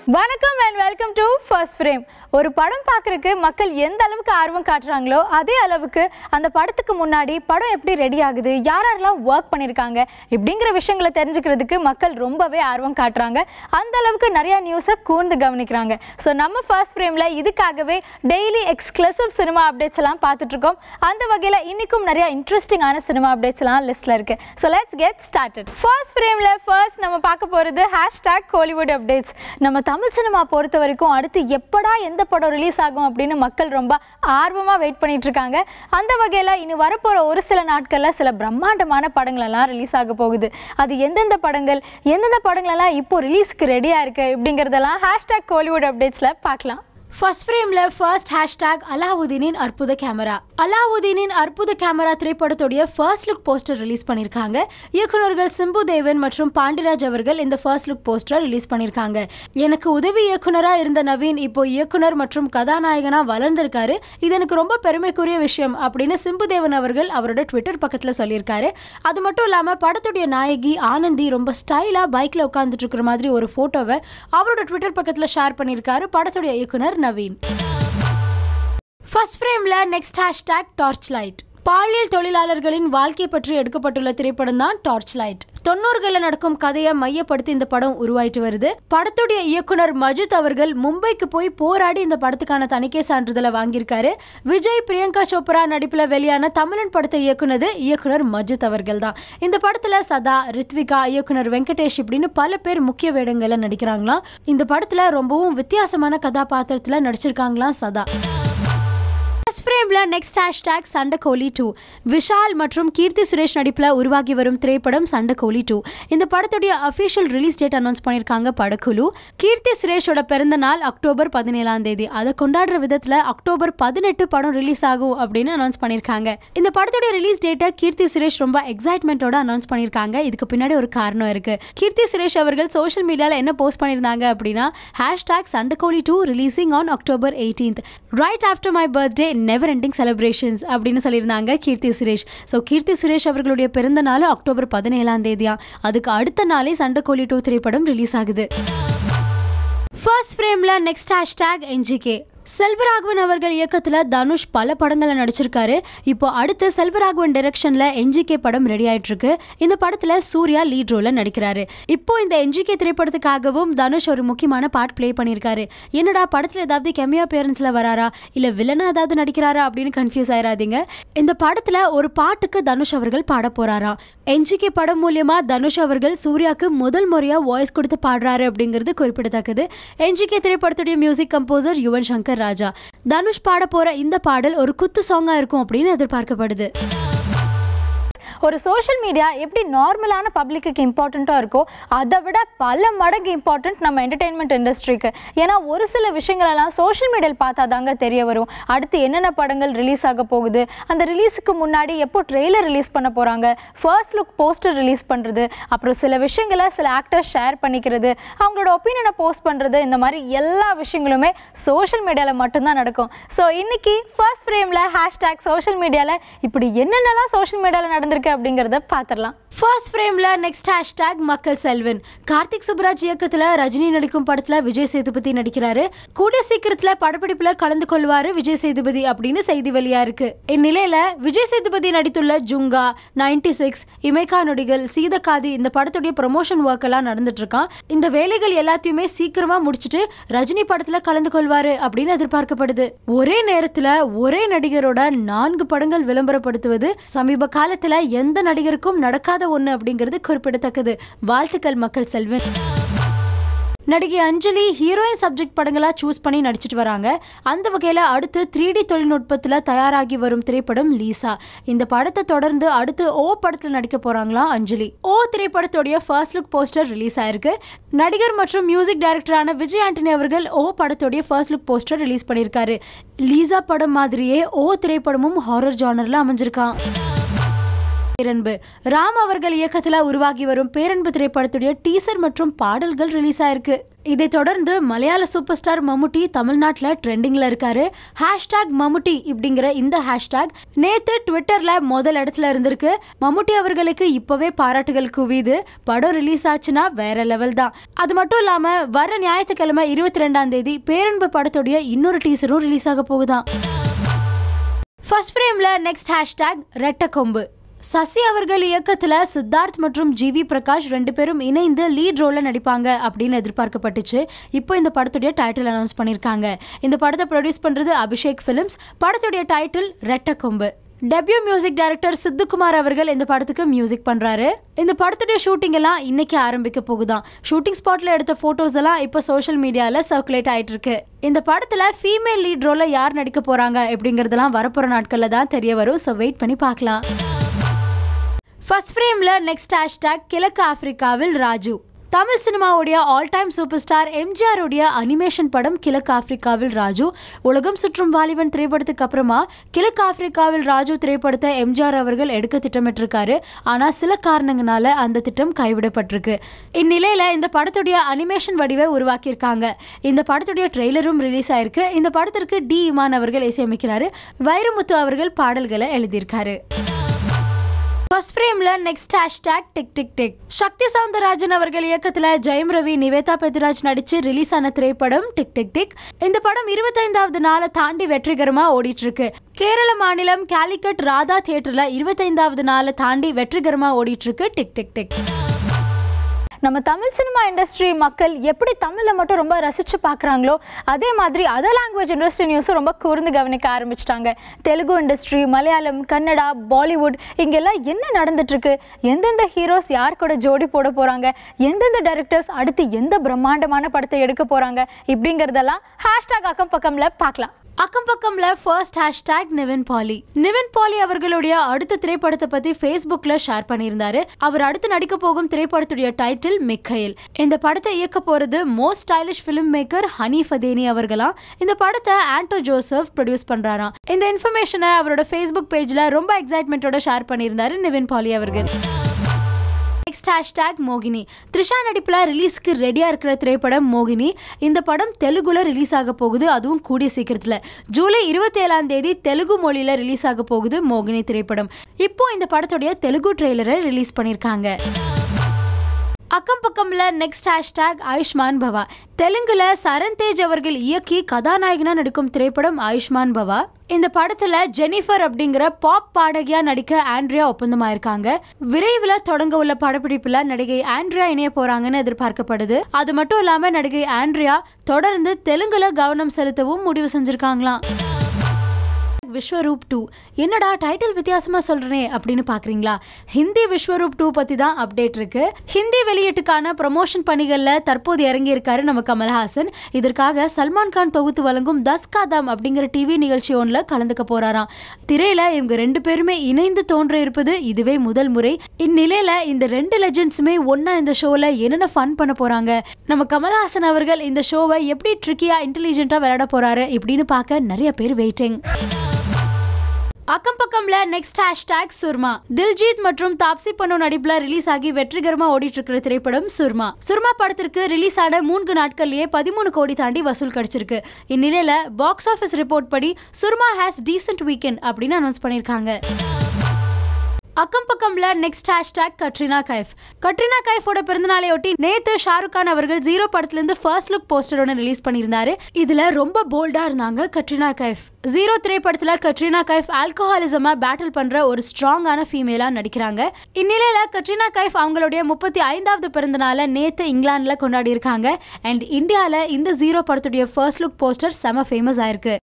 வணக்கம் and welcome to first frame ஒரு படம் பார்க்குறக்கு மக்கள் எந்த அளவுக்கு ஆர்வம் காட்டுறாங்களோ அதே அளவுக்கு அந்த படத்துக்கு முன்னாடி படம் எப்படி ரெடி ஆகுது யார் யாரெல்லாம் ஒர்க் பண்ணியிருக்காங்க இப்படிங்கிற விஷயங்களை தெரிஞ்சுக்கிறதுக்கு மக்கள் ரொம்பவே ஆர்வம் காட்டுறாங்க அந்த அளவுக்கு நிறைய நியூஸை கூர்ந்து கவனிக்கிறாங்க ஸோ நம்ம ஃபர்ஸ்ட் ஃப்ரேமில் இதுக்காகவே டெய்லி எக்ஸ்க்ளூசிவ் சினிமா அப்டேட்ஸ் எல்லாம் பார்த்துட்டு இருக்கோம் அந்த வகையில் இன்னைக்கும் நிறைய இன்ட்ரெஸ்டிங்கான சினிமா அப்டேட்ஸ் எல்லாம் லிஸ்ட்டில் இருக்கு so let's get started first ஃப்ரேமில் ஃபர்ஸ்ட் நம்ம பார்க்க போகிறது ஹேஷ்டாக் கோலிவுட் அப்டேட்ஸ் நம்ம தமிழ் சினிமா பொறுத்த வரைக்கும் அடுத்து எப்படா எந்த படம் ரிலீஸ் ஆகும் அப்படின்னு மக்கள் ரொம்ப ஆர்வமாக வெயிட் பண்ணிட்டு இருக்காங்க அந்த வகையில் இனி வரப்போகிற ஒரு சில நாட்களில் சில பிரம்மாண்டமான படங்கள் எல்லாம் ரிலீஸ் ஆக போகுது அது எந்தெந்த படங்கள் எந்தெந்த படங்களெல்லாம் இப்போ ரிலீஸ்க்கு ரெடியாக இருக்குது இப்படிங்கிறதெல்லாம் ஹேஷ்டாக் கோலிவுட் அப்டேட்ஸில் பார்க்கலாம் ஃபர்ஸ்ட் ஃப்ரேம்ல ஃபர்ஸ்ட் ஹேஷ்டாக் அலாவுதீனின் அற்புத கேமரா அலாவுதீனின் அற்புத கேமரா திரைப்படத்துடைய ஃபர்ஸ்ட் லுக் போஸ்டர் ரிலீஸ் பண்ணியிருக்காங்க இயக்குனர்கள் சிம்பு தேவன் மற்றும் பாண்டிராஜ் அவர்கள் இந்த ஃபர்ஸ்ட் லுக் போஸ்டர் ரிலீஸ் பண்ணியிருக்காங்க எனக்கு உதவி இயக்குனரா இருந்த நவீன் இப்போ இயக்குனர் மற்றும் கதாநாயகனா வளர்ந்திருக்காரு இது எனக்கு ரொம்ப பெருமைக்குரிய விஷயம் அப்படின்னு சிம்பு தேவன் அவர்கள் அவரோட ட்விட்டர் பக்கத்துல சொல்லியிருக்காரு அது மட்டும் இல்லாம படத்துடைய நாயகி ஆனந்தி ரொம்ப ஸ்டைலா பைக்ல உட்காந்துட்டு இருக்கிற மாதிரி ஒரு போட்டோவை அவரோட ட்விட்டர் பக்கத்துல ஷேர் பண்ணியிருக்காரு படத்துடைய இயக்குனர் நவீன் ஃபர்ஸ்ட் ஃப்ரேம்ல நெக்ஸ்ட் ஹேஷ்டாக் டார்ச் லைட் பாலியல் தொழிலாளர்களின் வாழ்க்கை பற்றி எடுக்கப்பட்டுள்ள திரைப்படம் தான் டார்ச் லைட் தொண்ணூறுகளில் நடக்கும் கதையை மையப்படுத்தி இந்த படம் உருவாயிட்டு வருது படத்துடைய இயக்குனர் மஜித் அவர்கள் மும்பைக்கு போய் போராடி இந்த படத்துக்கான தணிக்கை சான்றிதழை வாங்கியிருக்காரு விஜய் பிரியங்கா சோப்ரா நடிப்பில் வெளியான தமிழன் படத்தை இயக்குனது இயக்குனர் மஜித் அவர்கள் தான் இந்த படத்துல சதா ரித்விகா இயக்குனர் வெங்கடேஷ் இப்படின்னு பல பேர் முக்கிய வேடங்கள்ல நடிக்கிறாங்களாம் இந்த படத்துல ரொம்பவும் வித்தியாசமான கதாபாத்திரத்துல நடிச்சிருக்காங்களாம் சதா ஃபர்ஸ்ட் ஃப்ரேம்ல next hashtag Sandakozhi two Vishal மற்றும் கீர்த்தி சுரேஷ் நடிப்பில் உருவாகி வரும் திரைப்படம் சண்டைக்கோழி டூ இந்த படத்துடைய அஃபிஷியல் ரிலீஸ் டேட் அனௌன்ஸ் பண்ணியிருக்காங்க படக்குழு கீர்த்தி சுரேஷோட பிறந்த நாள் அக்டோபர் பதினேழாம் தேதி அதை கொண்டாடுற விதத்தில் அக்டோபர் பதினெட்டு படம் ரிலீஸ் ஆகும் அப்படின்னு அனௌன்ஸ் பண்ணியிருக்காங்க இந்த படத்துடைய ரிலீஸ் டேட்டை கீர்த்தி சுரேஷ் ரொம்ப எக்ஸைட்மெண்ட்டோட அனௌன்ஸ் பண்ணியிருக்காங்க இதுக்கு பின்னாடி ஒரு காரணம் இருக்கு கீர்த்தி சுரேஷ் அவர்கள் சோஷியல் மீடியாவில் என்ன போஸ்ட் பண்ணியிருந்தாங்க அப்படின்னா hashtag Sandakozhi two releasing on October eighteenth right after my birthday never ending celebrations அப்படின்னு சொல்லியிருந்தாங்க கீர்த்தி சுரேஷ் ஸோ கீர்த்தி சுரேஷ் அவர்களுடைய பிறந்த நாள் அக்டோபர் பதினேழாம் தேதியா அதுக்கு அடுத்த நாளே சண்டைக்கோழி டூ திரைப்படம் ரிலீஸ் ஆகுது ஃபர்ஸ்ட் ஃப்ரேம்ல நெக்ஸ்ட் ஹேஷ்டாக் என்ஜிகே செல்வராகவன் அவர்கள் இயக்கத்தில் தனுஷ் பல படங்களில் நடிச்சிருக்காரு இப்போ அடுத்து செல்வராகவன் டைரக்ஷனில் என்ஜிகே படம் ரெடி ஆயிட்டு இருக்கு இந்த படத்தில் சூர்யா லீட் ரோல நடிக்கிறாரு இப்போ இந்த என்ஜிகே திரைப்படத்துக்காகவும் தனுஷ் ஒரு முக்கியமான பார்ட் ப்ளே பண்ணியிருக்காரு என்னடா படத்தில் ஏதாவது கெமியா பேரண்ட்ஸில் வராரா இல்லை வில்லனா ஏதாவது நடிக்கிறாரா அப்படின்னு கன்ஃபியூஸ் ஆயிடாதீங்க இந்த படத்தில் ஒரு பாட்டுக்கு தனுஷ் அவர்கள் பாட போறாராம் என்ஜிகே படம் மூலியமா தனுஷ் அவர்கள் சூர்யாவுக்கு முதல் முறையாக வாய்ஸ் கொடுத்து பாடுறாரு அப்படிங்கிறது குறிப்பிடத்தக்கது என்ஜிகே திரைப்படத்துடைய மியூசிக் கம்போசர் யுவன் சங்கர் ராஜா தனுஷ் பாட போற இந்த பாடல் ஒரு குத்து சாங்கா இருக்கும் அப்படின்னு எதிர்பார்க்கப்படுது ஒரு சோஷியல் மீடியா எப்படி நார்மலான பப்ளிக்கு இம்பார்ட்டண்ட்டாக இருக்கோ அதை விட பல மடங்கு இம்பார்ட்டண்ட் நம்ம என்டர்டெயின்மெண்ட் இண்டஸ்ட்ரிக்கு ஏன்னா ஒரு சில விஷயங்களெல்லாம் சோஷியல் மீடியாவில் பார்த்தா தாங்க தெரிய வரும் அடுத்து என்னென்ன படங்கள் ரிலீஸ் ஆக போகுது அந்த ரிலீஸுக்கு முன்னாடி எப்போ ட்ரெய்லர் ரிலீஸ் பண்ண போகிறாங்க ஃபர்ஸ்ட் லுக் போஸ்டர் ரிலீஸ் பண்ணுறது அப்புறம் சில விஷயங்களை சில ஆக்டர்ஸ் ஷேர் பண்ணிக்கிறது அவங்களோட ஒப்பீனியனை போஸ்ட் பண்ணுறது இந்த மாதிரி எல்லா விஷயங்களுமே சோஷியல் மீடியாவில் மட்டும்தான் நடக்கும் ஸோ இன்னைக்கு ஃபர்ஸ்ட் ஃப்ரேமில் ஹேஷ்டேக் சோஷியல் மீடியாவில் இப்படி என்னென்னலாம் சோஷியல் மீடியாவில் நடந்திருக்கு அப்படிங்கிறத பார்த்துடலாம் ஃபர்ஸ்ட் ஃப்ரேம்ல நெக்ஸ்ட் ஹேஷ்டாக் மக்கள் செல்வன் கார்த்திக் சுப்ராஜ் இயக்கத்துல ரஜினி நடிக்கும் படத்துல விஜய் சேதுபதி நடிக்கிறாரு கூடிய சீக்கிரத்துல படப்பிடிப்புல கலந்து கொள்வாரு விஜய் சேதுபதி அப்படின்னு செய்தி வெளியா இருக்கு இந்நிலையில விஜய் சேதுபதி நடித்துள்ள ஜுங்கா நைன்டி சிக்ஸ் இமைக்கா நொடிகள் சீதக்காதி இந்த படத்துடைய ப்ரொமோஷன் ஒர்க் எல்லாம் நடந்துட்டு இருக்கான் இந்த வேலைகள் எல்லாத்தையுமே சீக்கிரமா முடிச்சிட்டு ரஜினி படத்துல கலந்து கொள்வாரு அப்படின்னு எதிர்பார்க்கப்படுது ஒரே நேரத்துல ஒரே நடிகரோட நான்கு படங்கள் விளம்பரப்படுத்துவது சமீப காலத்துல எந்த நடிகருக்கும் நடக்காத ஒண்ணு அப்படிங்கிறது குறிப்பிடத்தக்கது வாழ்த்துக்கள் மக்கள் செல்வன் நடிகை அஞ்சலி ஹீரோயின் சப்ஜெக்ட் படங்களா சூஸ் பண்ணி நடிச்சிட்டு வராங்க அந்த வகையில் அடுத்து த்ரீ டி தொழில்நுட்பத்தில் தயாராகி வரும் திரைப்படம் லீசா இந்த படத்தை தொடர்ந்து அடுத்து ஓ படத்தில் நடிக்க போறாங்களாம் அஞ்சலி ஓ திரைப்படத்துடைய ஃபர்ஸ்ட் லுக் போஸ்டர் ரிலீஸ் ஆயிருக்கு நடிகர் மற்றும் மியூசிக் டைரக்டரான விஜய் ஆண்டனி அவர்கள் ஓ படத்துடைய ஃபர்ஸ்ட் லுக் போஸ்டர் ரிலீஸ் பண்ணியிருக்காரு லீசா படம் மாதிரியே ஓ திரைப்படமும் ஹாரர் ஜானர்ல அமைஞ்சிருக்கான் பேரன்பு ராம் அவர்கள் இயக்கத்துல உருவாகி வரும் பேரன்பு திரைப்படத்துடைய டீசர் மற்றும் பாடல்கள் ரிலீஸ் ஆயிருக்கு இதை தொடர்ந்து மலையாள சூப்பர் ஸ்டார் மம்முட்டி தமிழ்நாட்டில் ட்ரெண்டிங்கில் இருக்காரு ஹேஷ்டாக் மம்முட்டி இப்படிங்கிற இந்த ஹேஷ்டாக் நேத்து ட்விட்டர்ல முதல் இடத்துல இருந்திருக்கு மம்முட்டி அவர்களுக்கு இப்பவே பாராட்டுகள் குவியுது படம் ரிலீஸ் ஆச்சுன்னா வேற லெவல் தான் அது மட்டும் இல்லாம வர ஞாயிற்றுக்கிழமை இருபத்தி ரெண்டாம் தேதி பேரன்பு படத்துடைய இன்னொரு டீசரும் ரிலீஸ் ஆக போகுதாம் ஃபர்ஸ்ட் ஃப்ரேம்ல நெக்ஸ்ட் ஹேஷ்டாக் ரெட்ட கொம்பு சசி அவர்கள் இயக்கத்துல சித்தார்த் மற்றும் ஜிவி பிரகாஷ் ரெண்டு பேரும் இணைந்து லீட் ரோல்ல நடிப்பாங்க அப்படின்னு எதிர்பார்க்கப்பட்டுச்சு இப்போ இந்த படத்துடைய டைட்டில் அனௌன்ஸ் பண்ணியிருக்காங்க இந்த படத்தை ப்ரொடியூஸ் பண்றது அபிஷேக் ஃபிலிம்ஸ் படத்துடைய டைட்டில் ரெட்ட கொம்பு டெபியூ மியூசிக் டைரக்டர் சித்துக்குமார் அவர்கள் இந்த படத்துக்கு மியூசிக் பண்றாரு இந்த படத்துடைய ஷூட்டிங் எல்லாம் இன்னைக்கு ஆரம்பிக்க போகுதாம் ஷூட்டிங் ஸ்பாட்ல எடுத்த போட்டோஸ் எல்லாம் இப்போ சோஷியல் மீடியால சர்க்குலேட் ஆயிட்டு இருக்கு இந்த படத்துல ஃபீமேல் லீட் ரோல்ல யார் நடிக்க போறாங்க அப்படிங்கறதெல்லாம் வரப்போற நாட்கள்ல தான் தெரிய வரும் ஸோ வெயிட் பண்ணி பார்க்கலாம் ஃபர்ஸ்ட் ஃப்ரேம்ல நெக்ஸ்ட் ஹேஷ்டாக் கிழக்கு ஆப்பிரிக்காவில் ராஜு தமிழ் சினிமாவுடைய ஆல் டைம் சூப்பர் ஸ்டார் எம்ஜிஆருடைய அனிமேஷன் படம் கிழக்கு ஆப்பிரிக்காவில் ராஜு உலகம் சுற்றும் வாலிபன் திரைப்படத்துக்கு அப்புறமா கிழக்கு ஆப்பிரிக்காவில் ராஜு திரைப்படத்தை எம்ஜிஆர் அவர்கள் எடுக்க திட்டமிட்டிருக்காரு ஆனால் சில காரணங்களால அந்த திட்டம் கைவிடப்பட்டிருக்கு இந்நிலையில இந்த படத்துடைய அனிமேஷன் வடிவை உருவாக்கியிருக்காங்க இந்த படத்துடைய ட்ரெய்லரும் ரிலீஸ் ஆயிருக்கு இந்த படத்திற்கு டி இமான் அவர்கள் இசையமைக்கிறாரு வைரமுத்து அவர்கள் பாடல்களை எழுதியிருக்காரு ஃபர்ஸ்ட் ஃப்ரேம்ல next hashtag tick tick tick Sakthi Soundararajan அவர்கள் இயக்கத்துல ஜெயம் ரவி நிவேதா பெத்ராஜ் நடிச்சு ரிலீஸ் ஆன திரைப்படம் டிக் டிக் டிக் இந்த படம் இருபத்தைந்தாவது நாளை தாண்டி வெற்றிகரமா ஓடிட்டு இருக்கு கேரள மாநிலம் காலிக்கட் ராதா தியேட்டர்ல இருபத்தைந்தாவது நாளை தாண்டி வெற்றிகரமா ஓடிட்டு இருக்கு டிக் டிக் டிக் நம்ம தமிழ் சினிமா இண்டஸ்ட்ரி மக்கள் எப்படி தமிழை மட்டும் ரொம்ப ரசித்து பார்க்குறாங்களோ அதே மாதிரி அதர் லாங்குவேஜ் இண்டஸ்ட்ரி நியூஸும் ரொம்ப கூர்ந்து கவனிக்க ஆரம்பிச்சிட்டாங்க தெலுங்கு இண்டஸ்ட்ரி மலையாளம் கன்னடா பாலிவுட் இங்கெல்லாம் என்ன நடந்துட்டுருக்கு எந்தெந்த ஹீரோஸ் யார் கூட ஜோடி போட போகிறாங்க எந்தெந்த டைரக்டர்ஸ் அடுத்து எந்த பிரம்மாண்டமான படத்தை எடுக்க போகிறாங்க இப்படிங்கிறதெல்லாம் ஹேஷ்டாக் அக்கம் பக்கம்ல பார்க்கலாம் அக்கம் பக்கம்ல ஃபர்ஸ்ட் ஹேஷ்டாக் நிவின் பாலி நிவின் பாலி அவர்களுடைய அடுத்த திரைப்படத்தை பத்தி ஃபேஸ்புக்ல ஷேர் பண்ணியிருந்தாரு அவர் அடுத்து நடிக்க போகும் திரைப்படத்துடைய டைட்டில் மிக்கைல் இந்த படத்தை இயக்க போறது most stylish film maker Haneef Adeni அவர்களாம் இந்த படத்தை ஆண்டோ ஜோசப் ப்ரொடியூஸ் பண்றாராம் இந்த இன்ஃபர்மேஷனை அவரோட ஃபேஸ்புக் பேஜ்ல ரொம்ப எக்ஸைட்மெண்ட்டோட ஷேர் பண்ணியிருந்தாரு நிவின் பாலி அவர்கள் நெக்ஸ்ட் ஹேஷ்டாக் மோகினி த்ரிஷா நடிப்பில் ரிலீஸ்க்கு ரெடியாக இருக்கிற திரைப்படம் மோகினி இந்த படம் தெலுங்குல ரிலீஸ் ஆக போகுது அதுவும் கூடிய சீக்கிரத்தில் ஜூலை இருபத்தி ஏழாம் தேதி தெலுங்கு மொழியில் ரிலீஸ் ஆக போகுது மோகினி திரைப்படம் இப்போ இந்த படத்துடைய தெலுங்கு ட்ரெய்லரை ரிலீஸ் பண்ணியிருக்காங்க அக்கம் பக்கம்ல நெக்ஸ்ட் ஹேஷ்டாக் ஆயுஷ்மான் பவா தெலுங்குல சரண் தேஜ் அவர்கள் இயக்கி கதாநாயகனா நடிக்கும் திரைப்படம் ஆயுஷ்மான் பவா இந்த படத்துல ஜெனிஃபர் அப்படிங்கிற பாப் பாடகியா நடிக்க ஆண்ட்ரியா ஒப்பந்தமாயிருக்காங்க விரைவில் தொடங்க உள்ள படப்பிடிப்புல நடிகை ஆண்ட்ரியா இணைய போறாங்கன்னு எதிர்பார்க்கப்படுது அது மட்டும் இல்லாம நடிகை ஆண்ட்ரியா தொடர்ந்து தெலுங்குல கவனம் செலுத்தவும் முடிவு செஞ்சிருக்காங்களாம் விஸ்வரூப் டூ என்னடா டைட்டில் வித்தியாசமா சொல்றேனே அப்படின்னு பாக்குறீங்களா ஹிந்தி விஸ்வரூப் டூ பத்தி தான் அப்டேட் இருக்கு ஹிந்தி வெளியீட்டுக்கான ப்ரமோஷன் பணிகள்ல தற்போது இறங்கி இருக்காரு நம்ம கமல்ஹாசன் இதற்காக சல்மான் கான் தொகுத்து வழங்கும் தஸ் காதாம் அப்படிங்கிற டிவி நிகழ்ச்சி ஒன்றில் கலந்துக்க போறாராம் திரையில இவங்க ரெண்டு பேருமே இணைந்து தோன்ற இருப்பது இதுவே முதல் முறை இந்நிலையில இந்த ரெண்டு லெஜெண்ட்ஸுமே ஒன்னா இந்த ஷோல என்னென்ன ஃபன் பண்ண போறாங்க நம்ம கமல்ஹாசன் அவர்கள் இந்த ஷோவை எப்படி ட்ரிக்கியா இன்டெலிஜென்ட்டா விளையாட போறாரு இப்படின்னு பார்க்க நிறைய பேர் வெயிட்டிங் அக்கம் பக்கம்ல நெக்ஸ்ட் ஹேஷ்டாக் சுர்மா தில்ஜீத் மற்றும் தாப்சி பன்னு நடிப்புல ரிலீஸ் ஆகி வெற்றிகரமா ஓடிட்டு இருக்கிற திரைப்படம் சுர்மா சுர்மா படத்திற்கு ரிலீஸ் ஆன மூன்று நாட்கள்லயே பதிமூணு கோடி தாண்டி வசூல் கிடைச்சிருக்கு இந்நிலையில பாக்ஸ் ஆஃபீஸ் ரிப்போர்ட் படி சுர்மா ஹேஸ் டீசென்ட் வீக்கெண்ட் அப்படின்னு அனௌன்ஸ் பண்ணியிருக்காங்க அக்கம் பக்கம்ல நெக்ஸ்ட் ஹேஷ்டாக் கட்ரினா கைஃப் கட்ரினா கைஃபோட பிறந்தநாளையொட்டி நேத்து ஷாருக் கான் அவர்கள் ஜீரோ படத்துல இருந்து ஃபர்ஸ்ட் லுக் போஸ்டர் ஒன்று ரிலீஸ் பண்ணியிருந்தாரு இதுல ரொம்ப போல்டா இருந்தாங்க கட்ரினா கைஃப் ஜீரோ திரைப்படத்துல கட்ரினா கைஃப் ஆல்கஹாலிசமா பேட்டில் பண்ற ஒரு ஸ்ட்ராங்கான ஃபீமேலா நடிக்கிறாங்க இந்நிலையில கட்ரினா கைஃப் அவங்களுடைய முப்பத்தி ஐந்தாவது பிறந்தநாளை நேத்து இங்கிலாந்துல கொண்டாடி இருக்காங்க அண்ட் இந்தியால இந்த ஜீரோ படத்துடைய ஃபர்ஸ்ட் லுக் போஸ்டர் செம ஃபேமஸ் ஆயிருக்கு